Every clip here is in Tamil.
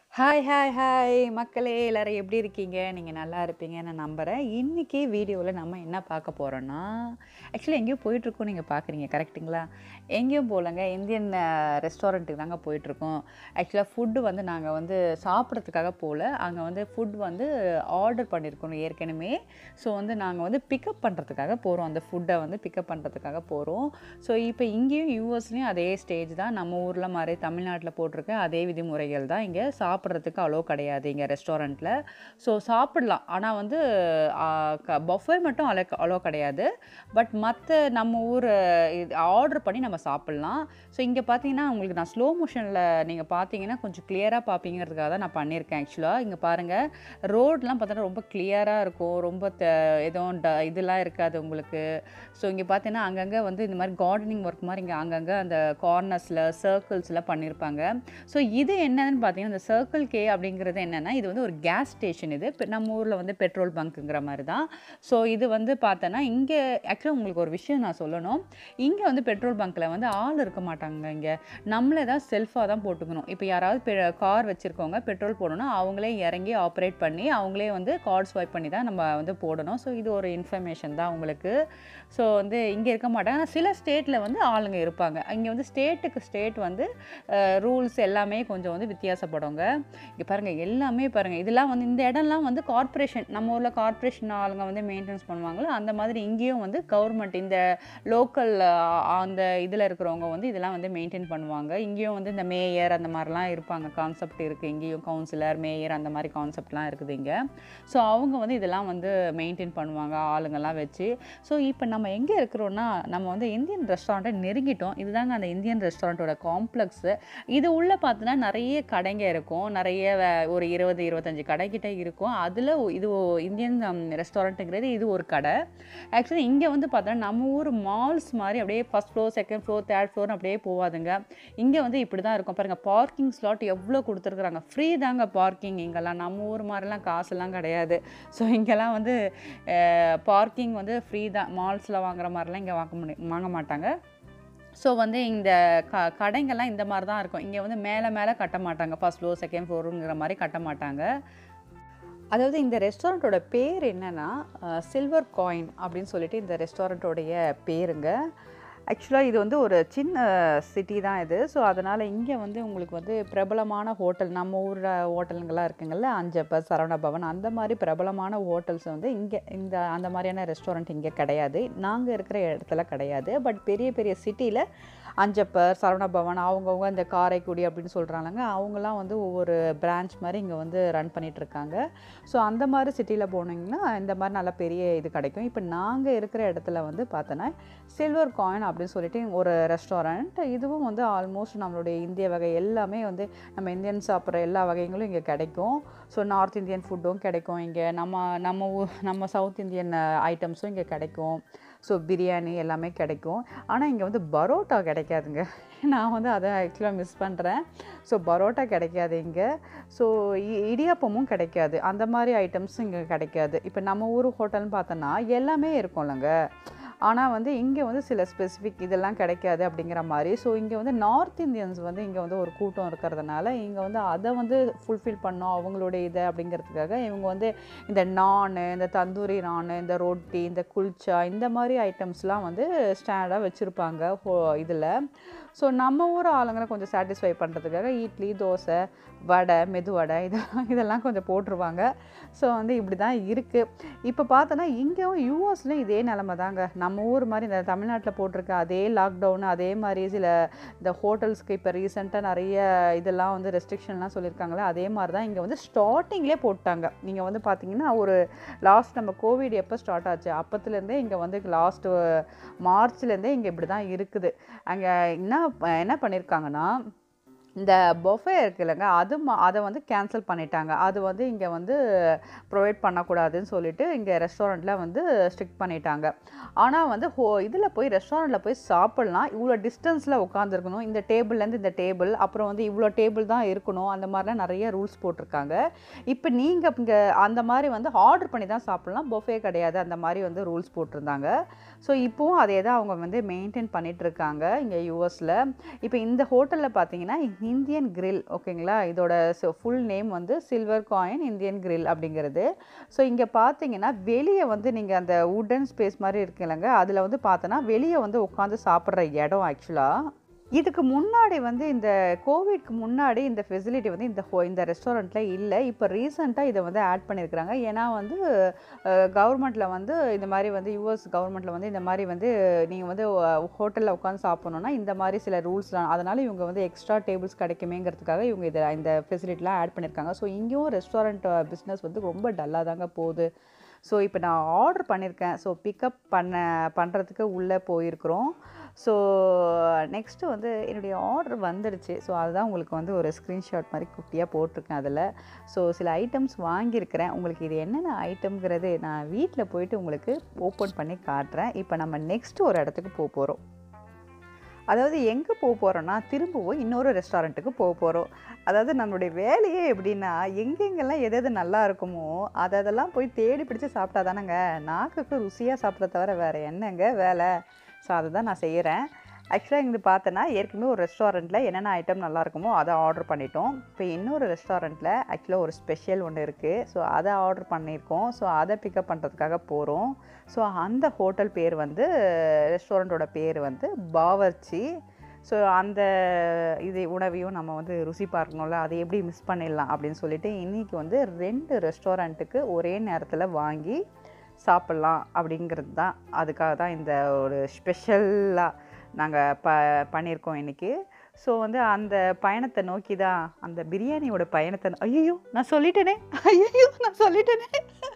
ஹாய் ஹாய் ஹாய் மக்களே எல்லாரும் எப்படி இருக்கீங்க நீங்கள் நல்லா இருப்பீங்கன்னு நான் நம்புகிறேன் இன்றைக்கி வீடியோவில் நம்ம என்ன பார்க்க போகிறோன்னா ஆக்சுவலி எங்கேயோ போயிட்டுருக்கோம் நீங்கள் பார்க்குறீங்க கரெக்ட்டுங்களா எங்கேயும் போகலங்க இந்தியன் ரெஸ்டாரண்ட்டுக்கு தாங்க போயிட்டுருக்கோம் ஆக்சுவலாக ஃபுட்டு வந்து நாங்கள் வந்து சாப்பிட்றதுக்காக போகல அங்கே வந்து ஃபுட் வந்து ஆர்டர் பண்ணியிருக்கோம் ஏற்கனவே ஸோ வந்து நாங்கள் வந்து பிக்கப் பண்ணுறதுக்காக போகிறோம் அந்த ஃபுட்டை வந்து பிக்கப் பண்ணுறதுக்காக போகிறோம் ஸோ இப்போ இங்கேயும் யூஎஸ்லேயும் அதே ஸ்டேஜ் தான் நம்ம ஊரில் மாதிரி தமிழ்நாட்டில் போட்டிருக்க அதே விதிமுறைகள் தான் இங்கே சாப்பிட்றதுக்கு அலோ கிடையாது இங்கே ரெஸ்டாரண்ட்டில் ஸோ சாப்பிடலாம் ஆனால் வந்து பஃபே மட்டும் அலோ அலோ கிடையாது பட் மற்ற நம்ம ஊர் இது ஆர்டர் பண்ணி நம்ம சாப்பிட்லாம் ஸோ இங்கே பார்த்தீங்கன்னா உங்களுக்கு நான் ஸ்லோ மோஷனில் நீங்கள் பார்த்தீங்கன்னா கொஞ்சம் கிளியராக பார்ப்பீங்கிறதுக்காக தான் நான் பண்ணியிருக்கேன் ஆக்சுவலாக இங்கே பாருங்கள் ரோடெலாம் பார்த்தோன்னா ரொம்ப கிளியராக இருக்கும் ரொம்ப த எதுவும் ட இதெல்லாம் இருக்காது உங்களுக்கு ஸோ இங்கே பார்த்தீங்கன்னா அங்கங்கே வந்து இந்த மாதிரி கார்டனிங் ஒர்க் மாதிரி இங்கே அங்கங்கே அந்த கார்னர்ஸில் சர்க்கிள்ஸில் பண்ணியிருப்பாங்க ஸோ இது என்னன்னு பார்த்தீங்கன்னா இந்த சர்க்கிள் கே அப்படிங்கிறது என்னென்னா இது வந்து ஒரு கேஸ் ஸ்டேஷன் இது இப்போ நம்ம ஊரில் வந்து பெட்ரோல் பங்க்குங்கிற மாதிரி தான் ஸோ இது வந்து பார்த்தோன்னா இங்கே ஆக்சுவலாக உங்களுக்கு ஒரு விஷயம் நான் சொல்லணும் இங்கே வந்து பெட்ரோல் பங்க்கில் வந்து ஆள் இருக்க மாட்டாங்க இங்கே நம்மளே தான் செல்ஃபாக தான் போட்டுக்கணும் இப்போ யாராவது கார் வச்சுருக்கவங்க பெட்ரோல் போடணும்னா அவங்களே இறங்கி ஆப்ரேட் பண்ணி அவங்களே வந்து கார்ட் ஸ்வைப் பண்ணி தான் நம்ம வந்து போடணும் ஸோ இது ஒரு இன்ஃபர்மேஷன் தான் உங்களுக்கு ஸோ வந்து இங்கே இருக்க மாட்டாங்க ஆனால் சில ஸ்டேட்டில் வந்து ஆளுங்க இருப்பாங்க இங்கே வந்து ஸ்டேட்டுக்கு ஸ்டேட் வந்து ரூல்ஸ் எல்லாமே கொஞ்சம் வந்து வித்தியாசப்படுங்க இங்கே பாருங்கள் எல்லாமே பாருங்கள் இதெல்லாம் வந்து இந்த இடம்லாம் வந்து கார்ப்பரேஷன் நம்ம ஊரில் கார்ப்பரேஷன் ஆளுங்க வந்து மெயின்டெனன்ஸ் பண்ணுவாங்களோ அந்த மாதிரி இங்கேயும் வந்து கவர்மெண்ட் இந்த லோக்கல் அந்த இதில் இருக்கிறவங்க வந்து இதெல்லாம் வந்து மெயின்டைன் பண்ணுவாங்க இங்கேயும் வந்து இந்த மேயர் அந்த மாதிரிலாம் இருப்பாங்க கான்செப்ட் இருக்குது இங்கேயும் கவுன்சிலர் மேயர் அந்த மாதிரி கான்செப்ட்லாம் இருக்குது இங்கே ஸோ அவங்க வந்து இதெல்லாம் வந்து மெயின்டைன் பண்ணுவாங்க ஆளுங்கெல்லாம் வச்சு ஸோ இப்போ நம்ம எங்கே இருக்கிறோன்னா நம்ம வந்து இந்தியன் ரெஸ்டாரண்ட்டை நெருங்கிட்டோம் இதுதாங்க அந்த இந்தியன் ரெஸ்டாரண்ட்டோட காம்ப்ளெக்ஸு இது உள்ளே பார்த்தோன்னா நிறைய கடைங்க இருக்கும் நிறைய ஒரு இருபது இருபத்தஞ்சி கடைக்கிட்ட இருக்கும் அதில் இது இந்தியன் ரெஸ்டாரண்ட்டுங்கிறது இது ஒரு கடை ஆக்சுவலி இங்கே வந்து பார்த்தோன்னா நம்ம ஊர் மால்ஸ் மாதிரி அப்படியே first floor second floor third floor அப்படியே போகாதுங்க இங்கே வந்து இப்படி தான் இருக்கும் பாருங்கள் பார்க்கிங் ஸ்லாட் எவ்வளோ கொடுத்துருக்குறாங்க ஃப்ரீ தாங்க பார்க்கிங் இங்கெல்லாம் நம்ம ஊர் மாதிரிலாம் காசுலாம் கிடையாது ஸோ இங்கெல்லாம் வந்து பார்க்கிங் வந்து ஃப்ரீ தான் மால்ஸில் வாங்குற மாதிரிலாம் இங்கே வாங்க முடியும் வாங்க மாட்டாங்க ஸோ வந்து இந்த க கடைங்கள்லாம் இந்த மாதிரி தான் இருக்கும் இங்கே வந்து மேலே மேலே கட்ட மாட்டாங்க ஃபஸ்ட் ஃப்ளோர் செகண்ட் ஃப்ளோருங்கிற மாதிரி கட்ட மாட்டாங்க அதாவது இந்த ரெஸ்டாரண்ட்டோட பேர் என்னென்னா சில்வர் காயின் அப்படின்னு சொல்லிட்டு இந்த ரெஸ்டாரண்ட்டோடைய பேருங்க ஆக்சுவலாக இது வந்து ஒரு சின்ன சிட்டி தான் இது ஸோ அதனால் இங்கே வந்து உங்களுக்கு வந்து பிரபலமான ஹோட்டல் நம்ம ஊரில் ஹோட்டலுங்கெல்லாம் இருக்குங்கள்ல அஞ்சப்பர் சரவண பவன் அந்த மாதிரி பிரபலமான ஹோட்டல்ஸ் வந்து இங்கே இந்த அந்த மாதிரியான ரெஸ்டாரண்ட் இங்கே கிடையாது நாங்கள் இருக்கிற இடத்துல கிடையாது பட் பெரிய பெரிய சிட்டியில் அஞ்சப்பர் சரவண பவன் அவங்கவுங்க இந்த காரைக்குடி அப்படின்னு சொல்கிறாங்க அவங்களாம் வந்து ஒவ்வொரு பிரான்ச் மாதிரி இங்கே வந்து ரன் பண்ணிகிட்ருக்காங்க ஸோ அந்த மாதிரி சிட்டியில் போனீங்கன்னா இந்த மாதிரி நல்ல பெரிய இது கிடைக்கும் இப்போ நாங்கள் இருக்கிற இடத்துல வந்து பார்த்தோன்னா சில்வர் காயின் அப்படின்னு சொல்லிட்டு ஒரு ரெஸ்டாரண்ட் இதுவும் வந்து ஆல்மோஸ்ட் நம்மளுடைய இந்திய வகை எல்லாமே வந்து நம்ம இந்தியன் சாப்பிட்ற எல்லா வகைகளும் இங்கே கிடைக்கும் ஸோ நார்த் இந்தியன் ஃபுட்டும் கிடைக்கும் இங்கே நம்ம நம்ம ஊ நம்ம சவுத் இந்தியன் ஐட்டம்ஸும் இங்கே கிடைக்கும் ஸோ பிரியாணி எல்லாமே கிடைக்கும் ஆனால் இங்கே வந்து பரோட்டா கிடைக்காதுங்க நான் வந்து அதை ஆக்சுவலாக மிஸ் பண்ணுறேன் ஸோ பரோட்டா கிடைக்காது இங்கே ஸோ இடியாப்பமும் கிடைக்காது அந்த மாதிரி ஐட்டம்ஸும் இங்கே கிடைக்காது இப்போ நம்ம ஊர் ஹோட்டல்னு பார்த்தோன்னா எல்லாமே இருக்கும்லங்க ஆனால் வந்து இங்கே வந்து சில ஸ்பெசிஃபிக் இதெல்லாம் கிடைக்காது அப்படிங்கிற மாதிரி ஸோ இங்கே வந்து நார்த் இந்தியன்ஸ் வந்து இங்கே வந்து ஒரு கூட்டம் இருக்கிறதுனால இங்கே வந்து அதை வந்து ஃபுல்ஃபில் பண்ணோம் அவங்களுடைய இதை அப்படிங்கிறதுக்காக இவங்க வந்து இந்த நான் இந்த தந்தூரி நான் இந்த ரொட்டி இந்த குல்ச்சா இந்த மாதிரி ஐட்டம்ஸ்லாம் வந்து ஸ்டாண்டாக வச்சுருப்பாங்க ஹோ இதில் ஸோ நம்ம ஊர் ஆளுங்களை கொஞ்சம் சாட்டிஸ்ஃபை பண்ணுறதுக்காக இட்லி தோசை வடை மெது வடை இதெல்லாம் இதெல்லாம் கொஞ்சம் போட்டுருவாங்க ஸோ வந்து இப்படி தான் இருக்குது இப்போ பார்த்தோன்னா இங்கேயும் யூஎஸ்லேயும் இதே நிலமை தாங்க நம்ம ஊர் மாதிரி இந்த தமிழ்நாட்டில் போட்டிருக்க அதே லாக்டவுன் அதே மாதிரி சில இந்த ஹோட்டல்ஸ்க்கு இப்போ ரீசெண்டாக நிறைய இதெல்லாம் வந்து ரெஸ்ட்ரிக்ஷன்லாம் சொல்லியிருக்காங்களே அதே மாதிரி தான் இங்கே வந்து ஸ்டார்டிங்லேயே போட்டாங்க நீங்கள் வந்து பார்த்தீங்கன்னா ஒரு லாஸ்ட் நம்ம கோவிட் எப்போ ஸ்டார்ட் ஆச்சு அப்பத்துலேருந்தே இங்கே வந்து லாஸ்ட்டு மார்ச்லேருந்தே இங்கே இப்படி தான் இருக்குது அங்கே என்ன என்ன பண்ணியிருக்காங்கன்னா இந்த பொஃபே இருக்குல்லங்க அது ம அதை வந்து கேன்சல் பண்ணிட்டாங்க அது வந்து இங்கே வந்து ப்ரொவைட் பண்ணக்கூடாதுன்னு சொல்லிட்டு இங்கே ரெஸ்டாரண்ட்டில் வந்து ஸ்ட்ரிக்ட் பண்ணிட்டாங்க ஆனால் வந்து ஹோ இதில் போய் ரெஸ்டாரண்ட்டில் போய் சாப்பிட்லாம் இவ்வளோ டிஸ்டன்ஸில் உட்காந்துருக்கணும் இந்த டேபிள்லேருந்து இந்த டேபிள் அப்புறம் வந்து இவ்வளோ டேபிள் தான் இருக்கணும் அந்த மாதிரிலாம் நிறைய ரூல்ஸ் போட்டிருக்காங்க இப்போ நீங்கள் இங்கே அந்த மாதிரி வந்து ஆர்டர் பண்ணி தான் சாப்பிட்லாம் பொஃபே கிடையாது அந்த மாதிரி வந்து ரூல்ஸ் போட்டிருந்தாங்க ஸோ இப்போவும் அதே தான் அவங்க வந்து மெயின்டைன் பண்ணிகிட்ருக்காங்க இங்கே யூஎஸில் இப்போ இந்த ஹோட்டலில் பார்த்தீங்கன்னா இந்தியன் கிரில் ஓகேங்களா இதோட ஃபுல் நேம் வந்து சில்வர் காயின் இந்தியன் கிரில் அப்படிங்கிறது ஸோ இங்கே பார்த்தீங்கன்னா வெளியே வந்து நீங்கள் அந்த உடன் ஸ்பேஸ் மாதிரி இருக்குல்லங்க அதில் வந்து பார்த்தோன்னா வெளியே வந்து உட்காந்து சாப்பிட்ற இடம் ஆக்சுவலாக இதுக்கு முன்னாடி வந்து இந்த கோவிட்க்கு முன்னாடி இந்த ஃபெசிலிட்டி வந்து இந்த ஹோ இந்த ரெஸ்டாரண்ட்டில் இல்லை இப்போ ரீசெண்டாக இதை வந்து ஆட் பண்ணியிருக்கிறாங்க ஏன்னா வந்து கவர்மெண்ட்டில் வந்து இந்த மாதிரி வந்து யூஎஸ் கவர்மெண்ட்டில் வந்து இந்த மாதிரி வந்து நீங்கள் வந்து ஹோட்டலில் உட்காந்து சாப்பிட்ணுன்னா இந்த மாதிரி சில ரூல்ஸ்லாம் அதனால் இவங்க வந்து எக்ஸ்ட்ரா டேபிள்ஸ் கிடைக்குமேங்கிறதுக்காக இவங்க இதை இந்த ஃபெசிலிட்டிலாம் ஆட் பண்ணியிருக்காங்க ஸோ இங்கேயும் ரெஸ்டாரண்ட் பிஸ்னஸ் வந்து ரொம்ப டல்லாக தாங்க போகுது ஸோ இப்போ நான் ஆர்டர் பண்ணியிருக்கேன் ஸோ பிக்கப் பண்ண பண்ணுறதுக்கு உள்ளே போயிருக்கிறோம் ஸோ நெக்ஸ்ட்டு வந்து என்னுடைய ஆர்டர் வந்துடுச்சு ஸோ அதுதான் உங்களுக்கு வந்து ஒரு ஸ்க்ரீன்ஷாட் மாதிரி குட்டியாக போட்டிருக்கேன் அதில் ஸோ சில ஐட்டம்ஸ் வாங்கியிருக்கிறேன் உங்களுக்கு இது என்னென்ன ஐட்டம்ங்கிறது நான் வீட்டில் போயிட்டு உங்களுக்கு ஓப்பன் பண்ணி காட்டுறேன் இப்போ நம்ம நெக்ஸ்ட்டு ஒரு இடத்துக்கு போக போகிறோம் அதாவது எங்கே போக போகிறோன்னா திரும்பவும் இன்னொரு ரெஸ்டாரண்ட்டுக்கு போக போகிறோம் அதாவது நம்மளுடைய வேலையே எப்படின்னா எங்கெங்கெல்லாம் எது எது நல்லா இருக்குமோ அதை அதெல்லாம் போய் தேடி பிடிச்சி சாப்பிட்டா தானேங்க நாக்குக்கு ருசியாக சாப்பிட்றத தவிர வேறு என்னங்க வேலை ஸோ அதை தான் நான் செய்கிறேன் ஆக்சுவலாக இங்கே பார்த்தோன்னா ஏற்கனவே ஒரு ரெஸ்டாரண்ட்டில் என்னென்ன ஐட்டம் நல்லா இருக்குமோ அதை ஆர்டர் பண்ணிட்டோம் இப்போ இன்னொரு ரெஸ்டாரண்ட்டில் ஆக்சுவலாக ஒரு ஸ்பெஷல் ஒன்று இருக்குது ஸோ அதை ஆர்டர் பண்ணியிருக்கோம் ஸோ அதை பிக்கப் பண்ணுறதுக்காக போகிறோம் ஸோ அந்த ஹோட்டல் பேர் வந்து ரெஸ்டாரண்ட்டோட பேர் வந்து பாவர்ச்சி ஸோ அந்த இது உணவையும் நம்ம வந்து ருசி பார்க்கணும்ல அதை எப்படி மிஸ் பண்ணிடலாம் அப்படின்னு சொல்லிட்டு இன்றைக்கி வந்து ரெண்டு ரெஸ்டாரண்ட்டுக்கு ஒரே நேரத்தில் வாங்கி சாப்பிட்லாம் அப்படிங்கிறது தான் அதுக்காக தான் இந்த ஒரு ஸ்பெஷலாக நாங்கள் ப பண்ணியிருக்கோம் இன்றைக்கி ஸோ வந்து அந்த பயணத்தை நோக்கி தான் அந்த பிரியாணியோட பயணத்தை ஐயோ நான் சொல்லிட்டேனே ஐயோ நான் சொல்லிட்டேனே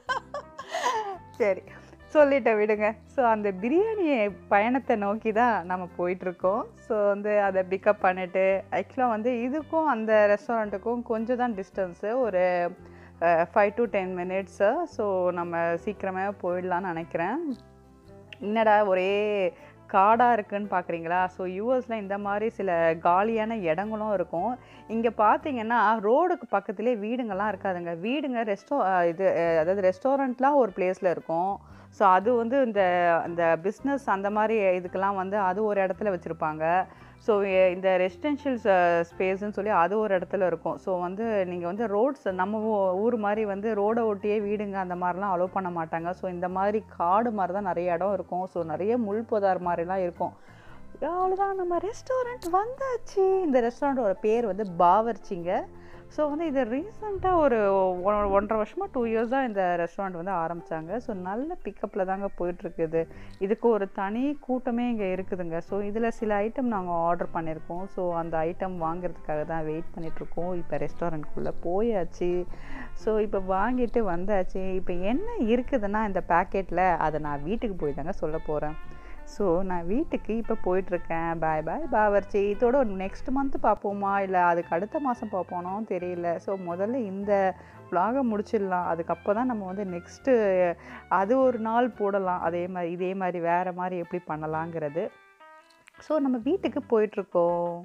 சரி சொல்லிட்டேன் விடுங்க ஸோ அந்த பிரியாணி பயணத்தை நோக்கி தான் நம்ம போயிட்டுருக்கோம் ஸோ வந்து அதை பிக்கப் பண்ணிவிட்டு ஆக்சுவலாக வந்து இதுக்கும் அந்த ரெஸ்டாரண்ட்டுக்கும் கொஞ்சம் தான் டிஸ்டன்ஸு ஒரு five to ten minutes so நம்ம சீக்கிரமே போயிடலான்னு நினைக்கிறேன் என்னடா ஒரே காடாக இருக்குன்னு பார்க்குறீங்களா ஸோ யூஎஸில் இந்த மாதிரி சில காலியான இடங்களும் இருக்கும் இங்கே பார்த்தீங்கன்னா ரோடுக்கு பக்கத்துலேயே வீடுங்கள்லாம் இருக்காதுங்க வீடுங்க ரெஸ்டோ இது அஹ், அதாவது ரெஸ்டாரண்ட்லாம் ஒரு பிளேஸில் இருக்கும் ஸோ அது வந்து இந்த இந்த பிஸ்னஸ் அந்த மாதிரி இதுக்கெல்லாம் வந்து அது ஒரு இடத்துல வச்சுருப்பாங்க ஸோ இந்த ரெசிடென்ஷியல் ஸ்பேஸ்ன்னு சொல்லி அது ஒரு இடத்துல இருக்கும் ஸோ வந்து நீங்கள் வந்து ரோட்ஸ் நம்ம ஊ- ஊர் மாதிரி வந்து ரோடை ஒட்டியே வீடுங்க அந்த மாதிரிலாம் அலோவ் பண்ண மாட்டாங்க ஸோ இந்த மாதிரி காடு மாதிரி தான் நிறைய இடம் இருக்கும் ஸோ நிறைய முள் புதார் மாதிரிலாம் இருக்கும் அவ்வளோதான் நம்ம ரெஸ்டாரண்ட் வந்தாச்சு இந்த ரெஸ்டாரண்ட்டோட பேர் வந்து பாவர்ச்சிங்க ஸோ வந்து இது ரீசெண்டாக ஒரு ஒ- ஒன்றரை வருஷமாக டூ இயர்ஸாக இந்த ரெஸ்டாரண்ட் வந்து ஆரம்பித்தாங்க ஸோ நல்ல பிக்கப்பில் தாங்க போயிட்டுருக்குது இதுக்கு ஒரு தனி கூட்டமே இங்கே இருக்குதுங்க ஸோ இதில் சில ஐட்டம் நாங்கள் ஆர்டர் பண்ணியிருக்கோம் ஸோ அந்த ஐட்டம் வாங்குறதுக்காக தான் வெயிட் பண்ணிகிட்ருக்கோம் இப்போ ரெஸ்டாரண்ட்குள்ளே போயாச்சு ஸோ இப்போ வாங்கிட்டு வந்தாச்சு இப்போ என்ன இருக்குதுன்னா இந்த பேக்கெட்டில் அதை நான் வீட்டுக்கு போய் தாங்க சொல்ல போகிறேன் ஸோ நான் வீட்டுக்கு இப்போ போயிட்டுருக்கேன் பாய் பாய் பாவர்ச்சி இதோட நெக்ஸ்ட் மந்த் பார்ப்போமா இல்லை அதுக்கு அடுத்த மாதம் பார்ப்போனோன்னு தெரியல ஸோ முதல்ல இந்த vlog-அ முடிச்சிடலாம் அதுக்கப்புறம் தான் நம்ம வந்து நெக்ஸ்ட்டு அது ஒரு நாள் போடலாம் அதே மாதிரி இதே மாதிரி வேறு மாதிரி எப்படி பண்ணலாங்கிறது ஸோ நம்ம வீட்டுக்கு போயிட்டுருக்கோம்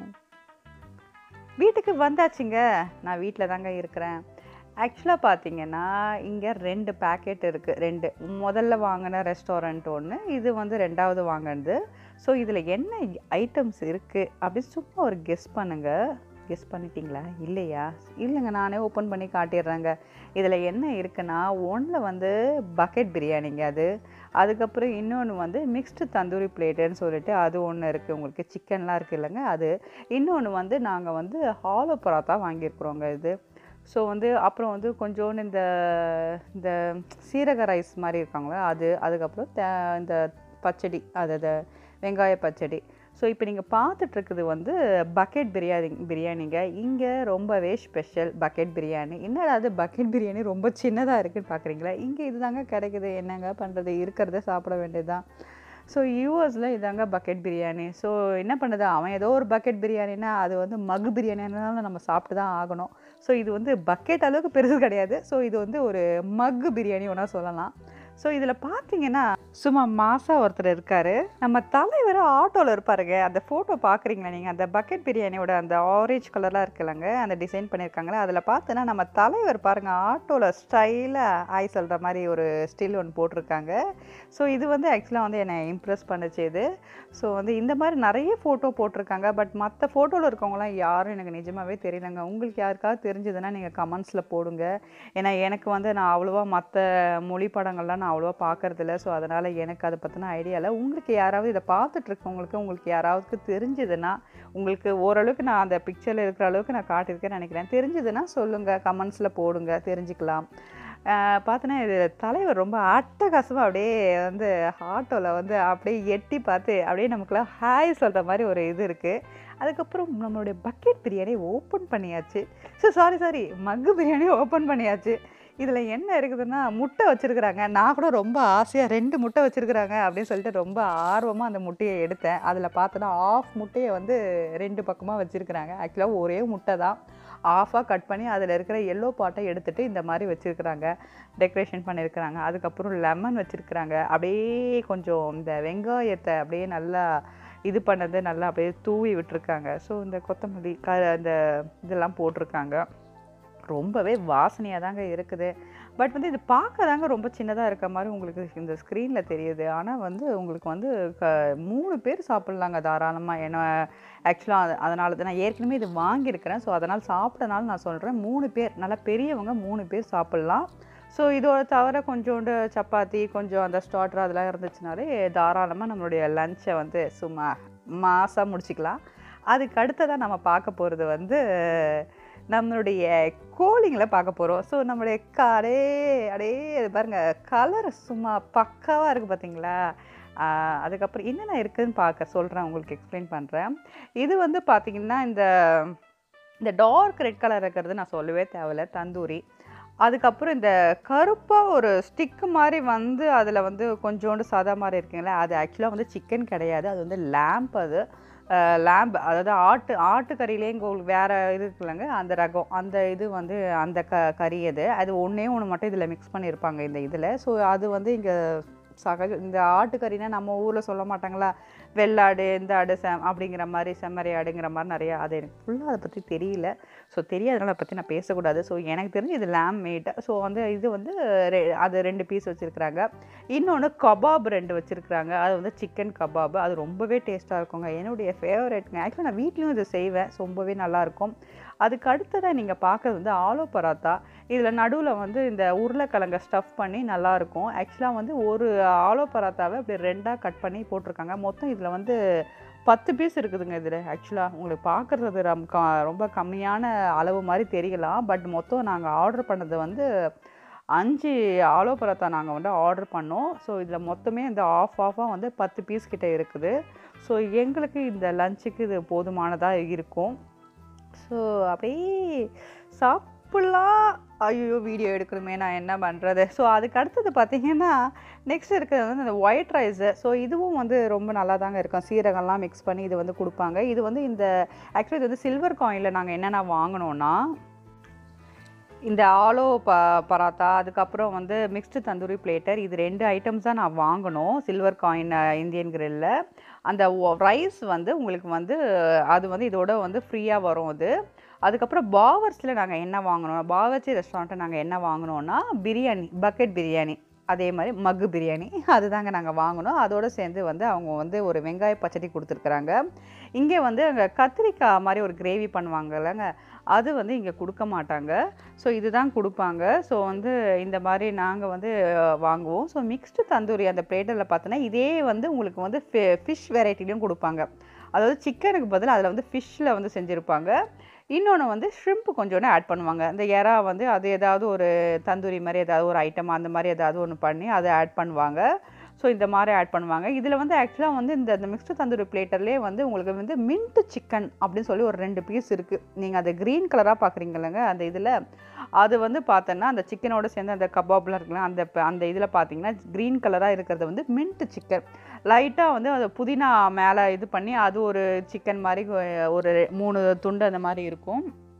வீட்டுக்கு வந்தாச்சுங்க நான் வீட்டில் தாங்க இருக்கிறேன் ஆக்சுவலாக பார்த்தீங்கன்னா இங்கே ரெண்டு பேக்கெட் இருக்குது ரெண்டு முதல்ல வாங்கின ரெஸ்டாரண்ட் ஒன்று இது வந்து ரெண்டாவது வாங்கினது ஸோ இதில் என்ன ஐட்டம்ஸ் இருக்குது அப்படின்னு சும்மா ஒரு கெஸ் பண்ணுங்க கெஸ் பண்ணிட்டீங்களா இல்லையா இல்லைங்க நானே ஓப்பன் பண்ணி காட்டிடுறேங்க இதில் என்ன இருக்குன்னா ஒன்றில் வந்து பக்கெட் பிரியாணிங்க அது அதுக்கப்புறம் இன்னொன்று வந்து மிக்ஸ்டு தந்தூரி பிளேட்டுன்னு சொல்லிட்டு அது ஒன்று இருக்குது உங்களுக்கு சிக்கன்லாம் இருக்குது இல்லைங்க அது இன்னொன்று வந்து நாங்கள் வந்து ஹாலோ பரோட்டா வாங்கியிருக்கிறோங்க இது ஸோ வந்து அப்புறம் வந்து கொஞ்சோண்டு இந்த இந்த சீரக ரைஸ் மாதிரி இருக்காங்களே அது அதுக்கப்புறம் தே- இந்த பச்சடி அது அது வெங்காய பச்சடி ஸோ இப்போ நீங்கள் பார்த்துட்ருக்குது வந்து பக்கெட் பிரியாணி பிரியாணிங்க இங்கே ரொம்பவே ஸ்பெஷல் பக்கெட் பிரியாணி என்னடா அது பக்கெட் பிரியாணி ரொம்ப சின்னதாக இருக்குன்னு பார்க்குறீங்களா இங்கே இதுதாங்க கிடைக்குது என்னங்க பண்ணுறது இருக்கிறத சாப்பிட வேண்டியதுதான் ஸோ யூஎஸில் இதாங்க பக்கெட் பிரியாணி ஸோ என்ன பண்ணுது அவன் ஏதோ ஒரு பக்கெட் பிரியாணினா அது வந்து மகு பிரியாணினாலும் நம்ம சாப்பிட்டு தான் ஆகணும் ஸோ இது வந்து பக்கெட் அளவுக்கு பெருசு கிடையாது ஸோ இது வந்து ஒரு மக்கு பிரியாணி ஒன்றா சொல்லலாம் ஸோ இதில் பார்த்தீங்கன்னா சும்மா மாசாக ஒருத்தர் இருக்கார் நம்ம தலைவர் ஆட்டோவில் இருப்பாருங்க அந்த ஃபோட்டோ பார்க்குறீங்களா நீங்கள் அந்த பக்கெட் பிரியாணியோட அந்த ஆரேஞ்ச் கலர்லாம் இருக்குல்லங்க அந்த டிசைன் பண்ணியிருக்காங்களே அதில் பார்த்தோன்னா நம்ம தலைவர் பாருங்கள் ஆட்டோவில் ஸ்டைலாக ஆய் சொல்கிற மாதிரி ஒரு ஸ்டில் ஒன்று போட்டிருக்காங்க ஸோ இது வந்து ஆக்சுவலாக வந்து என்னை இம்ப்ரெஸ் பண்ணுச்சு இது ஸோ வந்து இந்த மாதிரி நிறைய ஃபோட்டோ போட்டிருக்காங்க பட் மற்ற ஃபோட்டோவில் இருக்கவங்களாம் யாரும் எனக்கு நிஜமாகவே தெரியலங்க உங்களுக்கு யாருக்காவது தெரிஞ்சதுன்னா நீங்கள் கமெண்ட்ஸில் போடுங்க ஏன்னா எனக்கு வந்து நான் அவ்வளோவா மற்ற மொழி படங்கள்லாம் நான் அவ்வளோவா பார்க்கறதில்ல ஸோ அதனால் எனக்கு அதை பற்றின ஐடியா இல்லை உங்களுக்கு யாராவது இதை பார்த்துட்டு இருக்கவங்களுக்கு உங்களுக்கு யாராவது தெரிஞ்சதுன்னா உங்களுக்கு ஓரளவுக்கு நான் அந்த பிக்சரில் இருக்கிற அளவுக்கு நான் காட்டியிருக்கேன்னு நினைக்கிறேன் தெரிஞ்சதுன்னா சொல்லுங்கள் கமெண்ட்ஸில் போடுங்க தெரிஞ்சுக்கலாம் பார்த்தோன்னா இது தலைவர் ரொம்ப அட்டகாசமாக அப்படியே வந்து ஆட்டோவில் வந்து அப்படியே எட்டி பார்த்து அப்படியே நமக்குலாம் ஹாய் சொல்கிற மாதிரி ஒரு இது இருக்குது அதுக்கப்புறம் நம்மளுடைய பக்கெட் பிரியாணி ஓப்பன் பண்ணியாச்சு ஸோ சாரி சாரி மக்கு பிரியாணி ஓப்பன் பண்ணியாச்சு இதில் என்ன இருக்குதுன்னா முட்டை வச்சுருக்குறாங்க நான் கூட ரொம்ப ஆசையாக ரெண்டு முட்டை வச்சுருக்குறாங்க அப்படின்னு சொல்லிட்டு ரொம்ப ஆர்வமாக அந்த முட்டையை எடுத்தேன் அதில் பார்த்தோன்னா ஆஃப் முட்டையை வந்து ரெண்டு பக்கமாக வச்சுருக்குறாங்க ஆக்சுவலாக ஒரே முட்டை தான் ஆஃபாக கட் பண்ணி அதில் இருக்கிற எல்லோ பாட்டை எடுத்துகிட்டு இந்த மாதிரி வச்சுருக்குறாங்க டெக்கரேஷன் பண்ணியிருக்கிறாங்க அதுக்கப்புறம் லெமன் வச்சுருக்குறாங்க அப்படியே கொஞ்சம் இந்த வெங்காயத்தை அப்படியே நல்லா இது பண்ணது நல்லா அப்படியே தூவி விட்டுருக்காங்க ஸோ இந்த கொத்தமல்லி க இந்த இதெல்லாம் போட்டிருக்காங்க ரொம்பவே வாசனையாக தாங்க இருக்குது பட் வந்து இது பார்க்க தாங்க ரொம்ப சின்னதாக இருக்க மாதிரி உங்களுக்கு இந்த ஸ்க்ரீனில் தெரியுது ஆனால் வந்து உங்களுக்கு வந்து க மூணு பேர் சாப்பிட்லாங்க தாராளமாக ஏன்னா ஆக்சுவலாக அதனால தான் நான் ஏற்கனவே இது வாங்கியிருக்கிறேன் ஸோ அதனால் சாப்பிட்டனால நான் சொல்கிறேன் மூணு பேர் நல்லா பெரியவங்க மூணு பேர் சாப்பிட்லாம் ஸோ இதோட தவிர கொஞ்சோண்டு சப்பாத்தி கொஞ்சம் அந்த ஸ்டார்டர் அதெல்லாம் இருந்துச்சுனாலே தாராளமாக நம்மளுடைய லஞ்சை வந்து சும்மா மாசாக முடிச்சிக்கலாம் அதுக்கு அடுத்ததாக நம்ம பார்க்க போகிறது வந்து நம்மளுடைய கோழிங்களை பார்க்க போகிறோம் ஸோ நம்மளுடைய கடே அடே இது பாருங்கள் கலர் சும்மா பக்காவாக இருக்குது பார்த்தீங்களா ஆஹ் அதுக்கப்புறம் என்னென்ன இருக்குதுன்னு பார்க்க சொல்கிறேன் உங்களுக்கு எக்ஸ்பிளைன் பண்ணுறேன் இது வந்து பார்த்திங்கன்னா இந்த இந்த டார்க் ரெட் கலர் இருக்கிறது நான் சொல்லவே தேவையில்ல தந்தூரி அதுக்கப்புறம் இந்த கருப்பாக ஒரு ஸ்டிக்கு மாதிரி வந்து அதில் வந்து கொஞ்சோண்டு சாதா மாதிரி இருக்குங்களே அது ஆக்சுவலாக வந்து சிக்கன் கிடையாது அது வந்து லேம்ப் அது லேம்ப் அதாவது ஆட்டு ஆட்டுக்கறியிலே இங்கே உங்களுக்கு வேறு இது இருக்குல்லங்க அந்த ரகம் அந்த இது வந்து அந்த க கறி அது அது ஒன்றே ஒன்று மட்டும் இதில் மிக்ஸ் பண்ணியிருப்பாங்க இந்த இதில் ஸோ அது வந்து இங்கே சகஜ இந்த ஆட்டுக்கறினா நம்ம ஊரில் சொல்ல மாட்டாங்களா வெள்ளாடு இந்த ஆடு செம் அப்படிங்கிற மாதிரி செம்மறி ஆடுங்கிற மாதிரி நிறையா அது எனக்கு ஃபுல்லாக அதை பற்றி தெரியல ஸோ தெரியாதனால அதை பற்றி நான் பேசக்கூடாது ஸோ எனக்கு தெரிஞ்சு இது லேம் மேட் ஸோ வந்து இது வந்து ரெ அது ரெண்டு பீஸ் வச்சுருக்குறாங்க இன்னொன்று கபாப் ரெண்டு வச்சுருக்குறாங்க அது வந்து சிக்கன் கபாப் அது ரொம்பவே டேஸ்ட்டாக இருக்குங்க என்னுடைய ஃபேவரேட்ங்க ஆக்சுவலாக நான் வீட்லேயும் இது செய்வேன் ஸோ ரொம்பவே நல்லாயிருக்கும் அதுக்கு அடுத்ததாக நீங்கள் பார்க்குறது வந்து ஆலோ பராத்தா இதில் நடுவில் வந்து இந்த உருளைக்கிழங்கை ஸ்டஃப் பண்ணி நல்லாயிருக்கும் ஆக்சுவலாக வந்து ஒரு ஆலோ பராத்தாவை அப்படி ரெண்டாக கட் பண்ணி போட்டிருக்காங்க மொத்தம் இதில் வந்து பத்து பீஸ் இருக்குதுங்க இதில் ஆக்சுவலாக உங்களுக்கு பார்க்குறது ரம் க ரொம்ப கம்மியான அளவு மாதிரி தெரியலாம் பட் மொத்தம் நாங்கள் ஆர்டர் பண்ணது வந்து அஞ்சு ஆலோ பராத்தா நாங்கள் வந்து ஆர்டர் பண்ணோம் ஸோ இதில் மொத்தமே இந்த ஆஃப் ஆஃபாக வந்து பத்து பீஸ் கிட்ட இருக்குது ஸோ எங்களுக்கு இந்த லஞ்சுக்கு இது போதுமானதாக இருக்கும் ஸோ அப்படியே சாப்பிட்லாம் ஐயோ வீடியோ எடுக்கணுமே நான் என்ன பண்ணுறது ஸோ அதுக்கு அடுத்தது பார்த்தீங்கன்னா நெக்ஸ்ட் இருக்கிறது வந்து இந்த ஒயிட் ரைஸு ஸோ இதுவும் வந்து ரொம்ப நல்லா தாங்க இருக்கும் சீரகம்லாம் மிக்ஸ் பண்ணி இது வந்து கொடுப்பாங்க இது வந்து இந்த ஆக்சுவலி இது வந்து சில்வர் காயினில் நாங்கள் என்னென்ன வாங்கினோன்னா இந்த ஆலோ ப பராத்தா அதுக்கப்புறம் வந்து மிக்ஸ்டு தந்தூரி பிளேட்டர் இது ரெண்டு ஐட்டம்ஸ் தான் நான் வாங்கினோம் சில்வர் காயின் இந்தியன் கிரில்ல அந்த ரைஸ் வந்து உங்களுக்கு வந்து அது வந்து இதோட வந்து ஃப்ரீயாக வரும் அது அதுக்கப்புறம் பாவர்ஸில் நாங்கள் என்ன வாங்கினோம் பாவர்ச்சி ரெஸ்டாரண்ட்டில் நாங்கள் என்ன வாங்கினோன்னா பிரியாணி பக்கெட் பிரியாணி அதே மாதிரி மக்கு பிரியாணி அதுதாங்க நாங்கள் வாங்கினோம் அதோடு சேர்ந்து வந்து அவங்க வந்து ஒரு வெங்காய பச்சடி கொடுத்துருக்குறாங்க இங்கே வந்து அங்கே கத்திரிக்காய் மாதிரி ஒரு கிரேவி பண்ணுவாங்கல்லங்க அது வந்து இங்கே கொடுக்க மாட்டாங்க ஸோ இதுதான் கொடுப்பாங்க ஸோ வந்து இந்த மாதிரி நாங்கள் வந்து அஹ், வாங்குவோம் ஸோ மிக்ஸ்டு தந்தூரி அந்த பிளேட்டரில் பார்த்தோன்னா இதே வந்து உங்களுக்கு வந்து ஃபிஷ் வெரைட்டிலையும் கொடுப்பாங்க அதாவது சிக்கனுக்கு பதில் அதில் வந்து ஃபிஷ்ஷில் வந்து செஞ்சுருப்பாங்க இன்னொன்று வந்து ஷ்ரிம்ப் கொஞ்சோண்டு ஆட் பண்ணுவாங்க இந்த எறா வந்து அது ஏதாவது ஒரு தந்தூரி மாதிரி ஏதாவது ஒரு ஐட்டம் அந்த மாதிரி ஏதாவது ஒன்று பண்ணி அதை ஆட் பண்ணுவாங்க ஸோ இந்த மாதிரி ஆட் பண்ணுவாங்க இதில் வந்து ஆக்சுவலாக வந்து இந்த இந்த மிக்ஸ்டு தந்தூரி பிளேட்டர்லேயே வந்து உங்களுக்கு வந்து மின்ட் சிக்கன் அப்படின்னு சொல்லி ஒரு ரெண்டு பீஸ் இருக்குது நீங்கள் அதை க்ரீன் கலராக பார்க்குறீங்களங்க அந்த இதில் அது வந்து பார்த்தோன்னா அந்த சிக்கனோட சேர்ந்து அந்த கபாப்லாம் இருக்குல்ல அந்த ப- அந்த இதில் பார்த்தீங்கன்னா க்ரீன் கலராக இருக்கிறது வந்து மின்ட் சிக்கன் லைட்டாக வந்து அது புதினா மேலே இது பண்ணி அது ஒரு சிக்கன் மாதிரி ஒ- ஒரு மூணு துண்டு அந்த மாதிரி இருக்கும்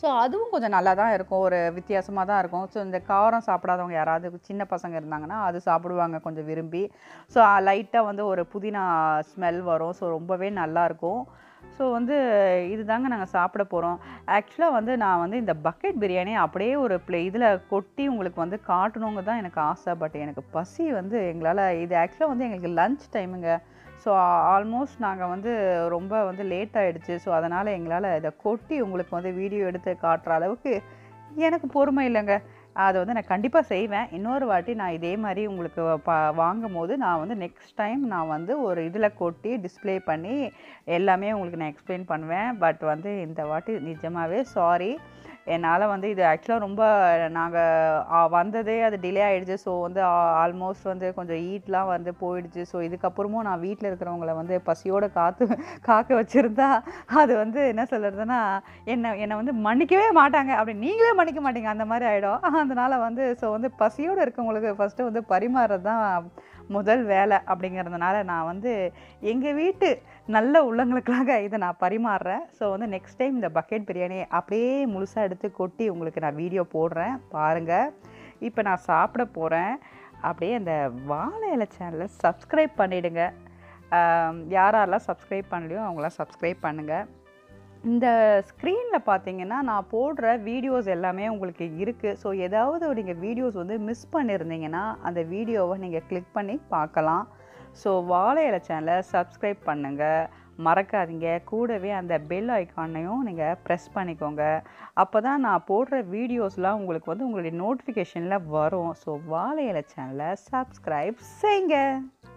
ஸோ அதுவும் கொஞ்சம் நல்லா தான் இருக்கும் ஒரு வித்தியாசமாக தான் இருக்கும் ஸோ இந்த காரம் சாப்பிடாதவங்க யாராவது சின்ன பசங்க இருந்தாங்கன்னா அது சாப்பிடுவாங்க கொஞ்சம் விரும்பி ஸோ லைட்டாக வந்து ஒரு புதினா ஸ்மெல் வரும் ஸோ ரொம்பவே நல்லாயிருக்கும் ஸோ வந்து இதுதாங்க நாங்கள் சாப்பிட போகிறோம் ஆக்சுவலாக வந்து நான் வந்து இந்த பக்கெட் பிரியாணி அப்படியே ஒரு ப்ளே இதில் கொட்டி உங்களுக்கு வந்து காட்டணுங்க தான் எனக்கு ஆசை பட் எனக்கு பசி வந்து எங்களால் இது ஆக்சுவலாக வந்து எங்களுக்கு லஞ்ச் டைமுங்க ஸோ ஆல்மோஸ்ட் நாங்கள் வந்து ரொம்ப வந்து லேட் ஆகிடுச்சு ஸோ அதனால் எங்களால் இதை கொட்டி உங்களுக்கு வந்து வீடியோ எடுத்து காட்டுற அளவுக்கு எனக்கு பொறுமை இல்லைங்க அதை வந்து நான் கண்டிப்பாக செய்வேன் இன்னொரு வாட்டி நான் இதே மாதிரி உங்களுக்கு பா வாங்கும் போது நான் வந்து நெக்ஸ்ட் டைம் நான் வந்து ஒரு இதில் கொட்டி டிஸ்ப்ளே பண்ணி எல்லாமே உங்களுக்கு நான் எக்ஸ்பிளைன் பண்ணுவேன் பட் வந்து இந்த வாட்டி நிஜமாகவே சாரி என்னால் வந்து இது ஆக்சுவலாக ரொம்ப நாங்கள் வந்ததே அது டிலே ஆகிடுச்சு ஸோ வந்து ஆல்மோஸ்ட் வந்து கொஞ்சம் ஈட்லாம் வந்து போயிடுச்சு ஸோ இதுக்கப்புறமும் நான் வீட்டில் இருக்கிறவங்கள வந்து பசியோடு காத்து காக்க வச்சுருந்தா அது வந்து என்ன சொல்கிறதுனா என்னை என்னை வந்து மன்னிக்கவே மாட்டாங்க அப்படி நீங்களே மன்னிக்க மாட்டீங்க அந்த மாதிரி ஆகிடும் அதனால் வந்து ஸோ வந்து பசியோடு இருக்கவங்களுக்கு ஃபஸ்ட்டு வந்து பரிமாறுறது தான் முதல் வேலை அப்படிங்கிறதுனால நான் வந்து எங்கள் வீட்டு நல்ல உள்ளங்களுக்காக இதை நான் பரிமாறுறேன் ஸோ வந்து நெக்ஸ்ட் டைம் இந்த பக்கெட் பிரியாணி அப்படியே முழுசாக எடுத்து கொட்டி உங்களுக்கு நான் வீடியோ போடுறேன் பாருங்கள் இப்போ நான் சாப்பிட போகிறேன் அப்படியே அந்த வாழை இலை சேனலை சப்ஸ்கிரைப் பண்ணிவிடுங்க யாரெல்லாம் சப்ஸ்கிரைப் பண்ணலையோ அவங்களாம் சப்ஸ்கிரைப் பண்ணுங்கள் இந்த ஸ்க்ரீனில் பார்த்தீங்கன்னா நான் போடுற வீடியோஸ் எல்லாமே உங்களுக்கு இருக்குது ஸோ ஏதாவது நீங்கள் வீடியோஸ் வந்து மிஸ் பண்ணியிருந்தீங்கன்னா அந்த வீடியோவை நீங்கள் கிளிக் பண்ணி பார்க்கலாம் ஸோ வாழை இலை சேனலை சப்ஸ்கிரைப் பண்ணுங்கள் மறக்காதீங்க கூடவே அந்த பெல் ஐக்கானையும் நீங்கள் ப்ரெஸ் பண்ணிக்கோங்க அப்போ தான் நான் போடுற வீடியோஸ்லாம் உங்களுக்கு வந்து உங்களுடைய நோட்டிஃபிகேஷனில் வரும் ஸோ வாழை இலை சேனலை சப்ஸ்கிரைப் செய்யுங்க